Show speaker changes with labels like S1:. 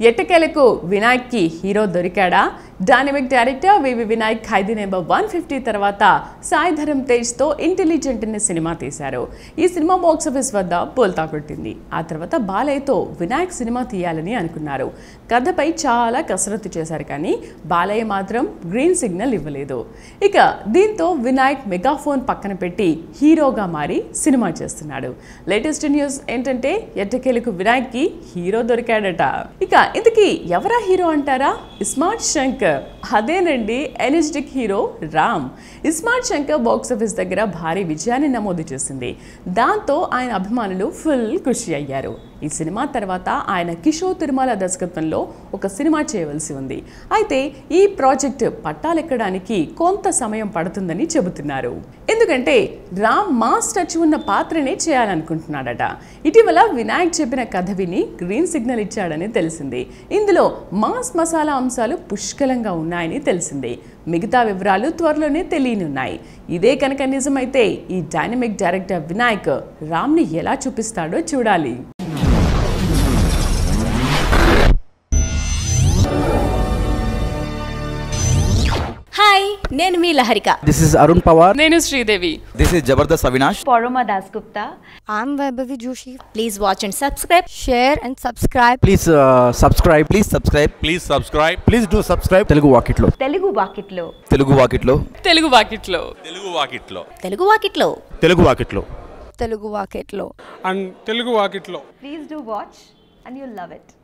S1: ఎట్టకేలకు వినాయక్కి హీరో దొరికాడా dynamic director VV Vinayak Khaidi number one fifty తర్వాత సాయి ధరమ్ తేజ్తో ఇంటెలిజెంట్ అనే సినిమా తీశారు ఈ సినిమా బాక్స్ ఆఫీస్ వద్ద బోల్తా కొట్టింది ఆ తర్వాత బాలయ్యతో వినాయక్ సినిమా తీయాలని అనుకున్నారు కథపై చాలా కసరత్తు చేశారు కానీ బాలయ్య మాత్రం గ్రీన్ సిగ్నల్ ఇవ్వలేదు ఇక దీంతో వినాయక్ మెగాఫోన్ పక్కన పెట్టి హీరోగా మారి సినిమా చేస్తున్నాడు లేటెస్ట్ న్యూస్ ఏంటంటే ఎట్టకేలకు వినాయక్కి హీరో దొరికాడట ఇక ఇంతకీ ఎవరా హీరో అంటారా ఇస్మార్ట్ శంకర్ అదేనండి energetic hero Ram iSmart Shankar box office దగ్గర భారీ విజయాన్ని నమోదు చేసింది దాంతో ఆయన అభిమానులు ఫుల్ ఖుషి అయ్యారు ఈ సినిమా తర్వాత ఆయన కిషోర్ తిరుమల దర్శకత్వంలో ఒక సినిమా చేయవలసి ఉంది అయితే ఈ ప్రాజెక్ట్ పట్టాలెక్కడానికి కొంత సమయం పడుతుందని చెబుతున్నారు ఎందుకంటే రామ్ మాస్ టచ్ ఉన్న పాత్రనే చేయాలనుకుంటున్నాడట ఇటీవల వినాయక్ చెప్పిన కథ విని గ్రీన్ సిగ్నల్ ఇచ్చాడని తెలిసింది ఇందులో మాస్ మసాలా అంశాలు పుష్కలంగా ఉన్నాయని తెలిసింది మిగతా వివరాలు త్వరలోనే తెలియనున్నాయి ఇదే కనుక నిజమైతే ఈ డైనమిక్ డైరెక్టర్ వినాయక్ రామ్ని ఎలా చూపిస్తాడో చూడాలి
S2: హాయ్ నేను మీ Laharika
S3: This is Arun Pawar.
S1: నేను Sridevi
S4: This is Jabardast Avinash.
S2: Pournama Das Gupta
S5: I'm Vaibhavi Joshi.
S2: Please watch and subscribe
S5: Share and subscribe.
S3: Please uh, subscribe.
S4: Please subscribe
S6: Please subscribe.
S3: Please do subscribe. Telugu Walk It Lo.
S2: Telugu వాకిట్లో
S4: తెలుగు వాకిట్లో
S1: తెలుగు వాకిట్లో
S6: తెలుగు వాకిట్లో
S2: తెలుగు వాకిట్లో
S6: తెలుగు వాకిట్లో
S5: Telugu Market Law.
S7: And Telugu వాకిట్లో
S2: please do watch and you love it